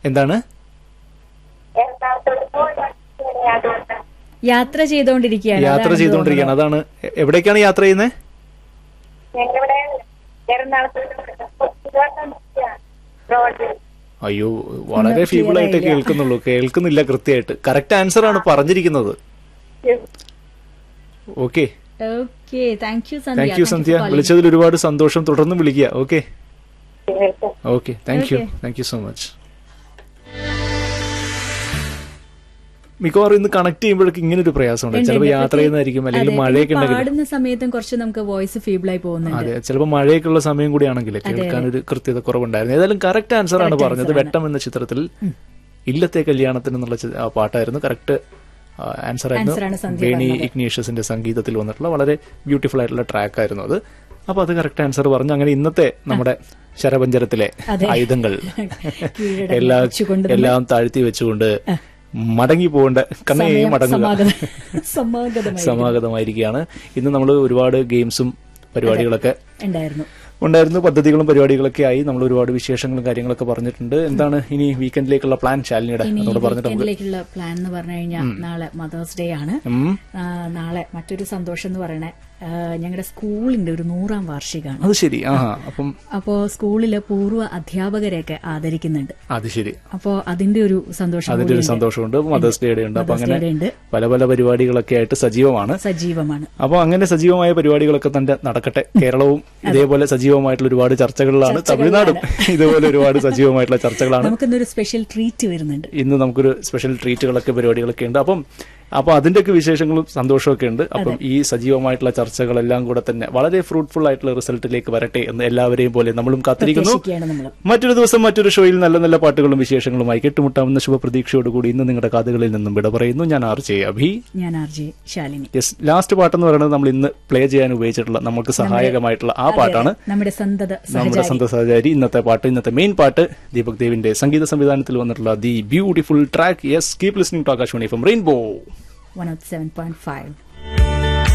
എന്താണ് എറണാകുളത്തോട് പോയി അതുകൊണ്ട് യാത്ര ചെയ്തുകൊണ്ടിരിക്കുകയാണ് യാത്ര അതാണ് ചെയ്തുകൊണ്ടിരിക്കുകയാണ് അതാണ് എ- എവിടേക്കാണ് യാത്ര ചെയ്യുന്നത് ഞങ്ങളിവിടെ എറണാകുളത്തോട് റോഡ് അയ്യോ വളരെ clear ഫീബിൾ ആയിട്ട് ആയില്ല. കേൾക്കുന്നുള്ളൂ കേൾക്കുന്നില്ല കൃത്യമായിട്ട് കറക്റ്റ് ആൻസർ ആണ് പറഞ്ഞിരിക്കുന്നത് okay okay thank you Sandhya thank you Sandhya വിളിച്ചതിൽ ഒരുപാട് സന്തോഷം തുടർന്ന് വിളിക്കുക okay okay thank you Okay. Thank you so much മിക്കവാറും ഇന്ന് കണക്ട് ചെയ്യുമ്പോഴേക്ക് ഇങ്ങനെ ഒരു പ്രയാസമുണ്ട് ചിലപ്പോൾ യാത്ര ചെയ്യുന്നതായിരിക്കും അല്ലെങ്കിൽ മഴയൊക്കെ ഉണ്ടെങ്കിൽ പാടുന്ന സമയത്തും കുറച്ച് നമുക്ക് വോയിസ് ഫീബിളായി പോകുന്നുണ്ട് അതെ ചിലപ്പോൾ മഴയൊക്കെ ഉള്ള സമയം കൂടിയാണെങ്കിൽ കേൾക്കാൻ ഒരു കൃത്യത കുറവുണ്ടായിരുന്നു ഏതായാലും കറക്റ്റ് ആൻസർ ആണ് പറഞ്ഞത് വെട്ടം എന്ന ചിത്രത്തിൽ ഇല്ലത്തെ കല്യാണത്തിന് എന്നുള്ള ചി- ആ പാട്ടായിരുന്നു കറക്റ്റ് ആൻസർ Answer ആണ് ആയിരുന്നു സന്ധ്യ ബേണി ഇഗ്നീഷ്യസിന്റെ സംഗീതത്തിൽ വന്നിട്ടുള്ള വളരെ ബ്യൂട്ടിഫുൾ ആയിട്ടുള്ള ട്രാക്ക് ആയിരുന്നു അത് അപ്പൊ അത് കറക്റ്റ് ആൻസർ പറഞ്ഞു അങ്ങനെ ഇന്നത്തെ നമ്മുടെ ശരപഞ്ചരത്തിലെ അതെ. ആയുധങ്ങൾ കീഴടങ്ങി എല്ലാം വെച്ചുകൊണ്ട് എല്ലാം താഴ്ത്തി വെച്ചുകൊണ്ട് മടങ്ങി പോകേണ്ട കണ്ണേ സമയം മടങ്ങുക സമാഗതം സമാഗതമായി സമാഗതമായിരിക്കുകയാണ് ഇന്ന് നമ്മൾ ഒരുപാട് ഗെയിംസും പരിപാടികളൊക്കെ ഉണ്ടായിരുന്നു ഉണ്ടായിരുന്നു പദ്ധതികളും പരിപാടികളൊക്കെ ആയി നമ്മൾ ഒരുപാട് വിശേഷങ്ങളും കാര്യങ്ങളൊക്കെ പറഞ്ഞിട്ടുണ്ട് എന്താണ് ഇനി വീക്കെൻഡിലേക്കുള്ള പ്ലാൻ ശാലിനിയുടെ ഇനി അതോട് പറഞ്ഞിട്ട് നമുക്ക് വീക്കെൻഡിലേക്കുള്ള പ്ലാൻ എന്ന് പറഞ്ഞു കഴിഞ്ഞാൽ നാളെ മദേഴ്സ് ഡേ ആണ് ഉം. ആ, നാളെ മറ്റൊരു സന്തോഷം എന്ന് പറയണേ ഞങ്ങളുടെ സ്കൂളിന്റെ ഒരു നൂറാം വാർഷികമാണ് അത് ശരി ആ അപ്പം അപ്പോ സ്കൂളിലെ പൂർവ്വ അധ്യാപകരെയൊക്കെ ആദരിക്കുന്നുണ്ട് അത് ശരി അപ്പോ അതിന്റെ ഒരു സന്തോഷം അതിന്റെ ഒരു കൂടിയുണ്ട്. സന്തോഷമുണ്ട് മദേഴ്സ് ഡേയുടെ ഉണ്ട് അപ്പൊ Mother's അങ്ങനെ Day ഉണ്ട് പല പല പരിപാടികളൊക്കെ ആയിട്ട് സജീവമാണ് സജീവമാണ് അപ്പോൾ അങ്ങനെ സജീവമായ പരിപാടികളൊക്കെ തന്നെ നടക്കട്ടെ കേരളവും ഇതേപോലെ സജീവമായിട്ടുള്ള ഒരുപാട് ചർച്ചകളിലാണ് തമിഴ്നാടും ഇതുപോലെ ഒരുപാട് സജീവമായിട്ടുള്ള ചർച്ചകളാണ് നമുക്കിന്നൊരു സ്പെഷ്യൽ ട്രീറ്റ് വരുന്നുണ്ട് ഇന്ന് നമുക്കൊരു സ്പെഷ്യൽ ട്രീറ്റുകളൊക്കെ പരിപാടികളൊക്കെ ഉണ്ട് അപ്പം അപ്പൊ അതിന്റെയൊക്കെ വിശേഷങ്ങളും സന്തോഷമൊക്കെ ഉണ്ട് അപ്പം ഈ സജീവമായിട്ടുള്ള ചർച്ചകളെല്ലാം കൂടെ തന്നെ വളരെ ഫ്രൂട്ട്ഫുൾ ആയിട്ടുള്ള റിസൾട്ടിലേക്ക് വരട്ടെ എന്ന് എല്ലാവരെയും പോലെ നമ്മളും കാത്തിരിക്കുന്നു പ്രതീക്ഷിക്കുകയാണ് നമ്മൾ മറ്റൊരു ദിവസം മറ്റൊരു ഷോയിൽ നല്ല നല്ല പാട്ടുകളും വിശേഷങ്ങളുമായി കേട്ടുമുട്ടാവുന്ന ശുഭപ്രതീക്ഷയോടുകൂടി ഇന്ന് നിങ്ങളുടെ കാതുകളിൽ നിന്നും വിട പറയുന്നു ഞാൻ ആർ ജെ അഭി ഞാൻ R J Shalini yes last പാട്ടെന്ന് പറയുന്നത് നമ്മൾ ഇന്ന് പ്ലേ ചെയ്യാൻ ഉപയോഗിച്ചിട്ടുള്ള നമുക്ക് സഹായകമായിട്ടുള്ള ആ പാട്ടാണ് നമ്മുടെ സന്തത നമ്മുടെ സഹചാരി സ്വന്തം സഹചാരി ഇന്നത്തെ പാട്ട് ഇന്നത്തെ മെയിൻ പാട്ട് ദീപക് ദേവിന്റെ സംഗീത സംവിധാനത്തിൽ വന്നിട്ടുള്ള the beautiful track yes keep listening to Akashvani from rainbow one of seven point five